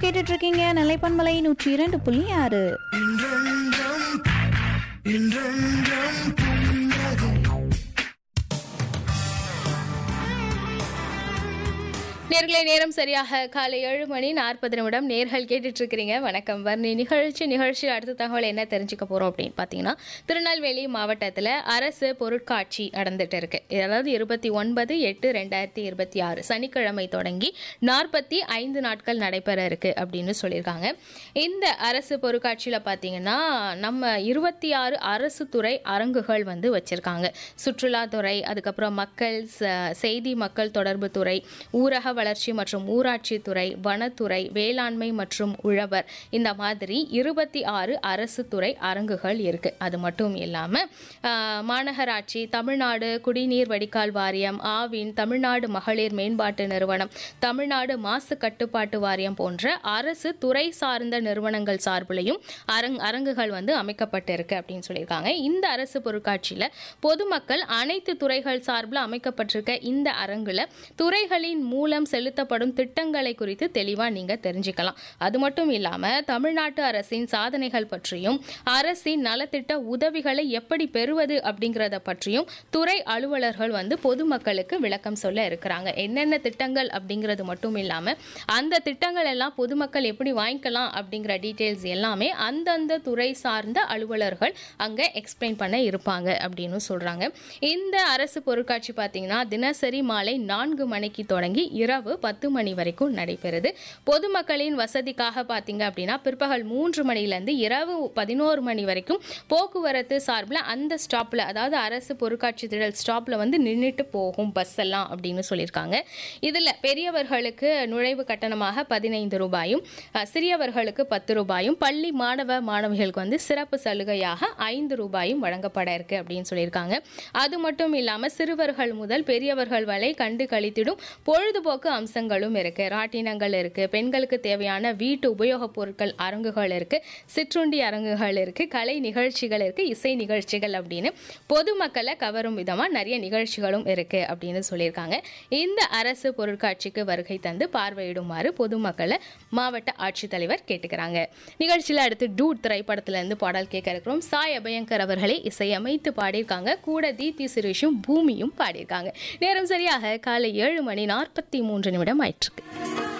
கேட்டுட்டு இருக்கீங்க நிலைப்பன்மலை நூற்றி இரண்டு புள்ளி ஆறு நேர்களை நேரம் சரியாக காலை ஏழு மணி நாற்பது நிமிடம் நேர்கள் கேட்டுட்டு இருக்கிறீங்க வணக்கம் வர்ணி நிகழ்ச்சி நிகழ்ச்சி அடுத்த தகவல் என்ன தெரிஞ்சுக்க போறோம் அப்படின்னு பார்த்தீங்கன்னா திருநெல்வேலி மாவட்டத்தில் அரசு பொருட்காட்சி நடந்துட்டு இருக்கு அதாவது இருபத்தி ஒன்பது எட்டு ரெண்டாயிரத்தி இருபத்தி ஆறு சனிக்கிழமை தொடங்கி நாற்பத்தி ஐந்து நாட்கள் நடைபெற இருக்கு அப்படின்னு சொல்லியிருக்காங்க இந்த அரசு பொருட்காட்சியில் பார்த்தீங்கன்னா நம்ம இருபத்தி ஆறு அரசு துறை அரங்குகள் வந்து வச்சிருக்காங்க சுற்றுலாத்துறை அதுக்கப்புறம் மக்கள் ச- செய்தி மக்கள் தொடர்பு துறை ஊரக வளர்ச்சி மற்றும் ஊராட்சி துறை வனத்துறை வேளாண்மை மற்றும் உழவர் இந்த மாதிரி இருபத்தி ஆறு அரசு துறை அரங்குகள் இருக்கு அது மட்டும் இல்லாம ஆஹ், மாநகராட்சி தமிழ்நாடு குடிநீர் வடிகால் வாரியம் ஆவின் தமிழ்நாடு மகளிர் மேம்பாட்டு நிறுவனம் தமிழ்நாடு மாசு கட்டுப்பாட்டு வாரியம் போன்ற அரசு துறை சார்ந்த நிறுவனங்கள் சார்பிலையும் அரங் அரங்குகள் வந்து அமைக்கப்பட்டிருக்கு அப்படின்னு சொல்லியிருக்காங்க இந்த அரசு பொருட்காட்சியில் பொதுமக்கள் அனைத்து துறைகள் சார்பில் அமைக்கப்பட்டிருக்க இந்த அரங்குல துறைகளின் மூலம் செலுத்தப்படும் திட்டங்களை குறித்து தெளிவாக நீங்கள் தெரிஞ்சுக்கலாம் அது மட்டும் இல்லாமல் தமிழ்நாட்டு அரசின் சாதனைகள் பற்றியும் அரசின் நலத்திட்ட உதவிகளை எப்படி பெறுவது அப்படிங்கிறத பற்றியும் துறை அலுவலர்கள் வந்து பொதுமக்களுக்கு விளக்கம் சொல்ல இருக்கிறாங்க என்னென்ன திட்டங்கள் அப்படிங்கிறது மட்டும் இல்லாமல் அந்த திட்டங்கள் எல்லாம் பொதுமக்கள் எப்படி வாங்கிக்கலாம் அப்படிங்கிற டீட்டெயில்ஸ் எல்லாமே அந்தந்த துறை சார்ந்த அலுவலர்கள் அங்கே எக்ஸ்பிளைன் பண்ண இருப்பாங்க அப்படின்னு சொல்கிறாங்க இந்த அரசு பொருட்காட்சி பார்த்தீங்கன்னா தினசரி மாலை நான்கு மணிக்கு தொடங்கி இரவு பத்து மணி வரைக்கும் நடைபெறுது பொதுமக்களின் வசதிக்காக பார்த்தீங்க அப்படின்னா பிற்பகல் மூன்று மணிலேருந்து இரவு பதினோரு மணி வரைக்கும் போக்குவரத்து சார்பில் அந்த ஸ்டாப்பில் அதாவது அரசு பொருட்காட்சி திடல் ஸ்டாப்பில் வந்து நின்றுட்டு போகும் பஸ் எல்லாம் அப்படின்னு சொல்லியிருக்காங்க இதில் பெரியவர்களுக்கு நுழைவு கட்டணமாக பதினைந்து ரூபாயும் அஹ், சிறியவர்களுக்கு பத்து ரூபாயும் பள்ளி மாணவ மாணவிகளுக்கு வந்து சிறப்பு சலுகையாக ஐந்து ரூபாயும் வழங்கப்பட இருக்கு அப்படின்னு சொல்லியிருக்காங்க அது மட்டும் இல்லாமல் சிறுவர்கள் முதல் பெரியவர்கள் வரை கண்டு கழித்திடும் பொழுதுபோக்கு அம்சங்களும் இருக்கு ராட்டினங்கள் இருக்கு பெண்களுக்கு தேவையான வீட்டு உபயோகப் பொருட்கள் அரங்குகள் இருக்கு சிற்றுண்டி அரங்குகள் இருக்கு கலை நிகழ்ச்சிகள் இருக்கு இசை நிகழ்ச்சிகள் அப்படின்னு பொதுமக்களை கவரும் விதமா நிறைய நிகழ்ச்சிகளும் இருக்கு அப்படின்னு சொல்லியிருக்காங்க இந்த அரசு பொருட்காட்சிக்கு வருகை தந்து பார்வையிடுமாறு பொதுமக்களை மாவட்ட ஆட்சித்தலைவர் கேட்டுக்கிறாங்க நிகழ்ச்சியில் அடுத்து டூட் திரைப்படத்துல இருந்து பாடல் கேட்க இருக்கிறோம் சாய் அபயங்கர் அவர்களே இசையமைத்து பாடியிருக்காங்க கூட தீப்தி சுரேஷும் பூமியும் பாடியிருக்காங்க நேரம் சரியாக காலை ஏழு மணி நாற்பத்தி மூன்று நிமிடம் ஆயிட்டிருக்கு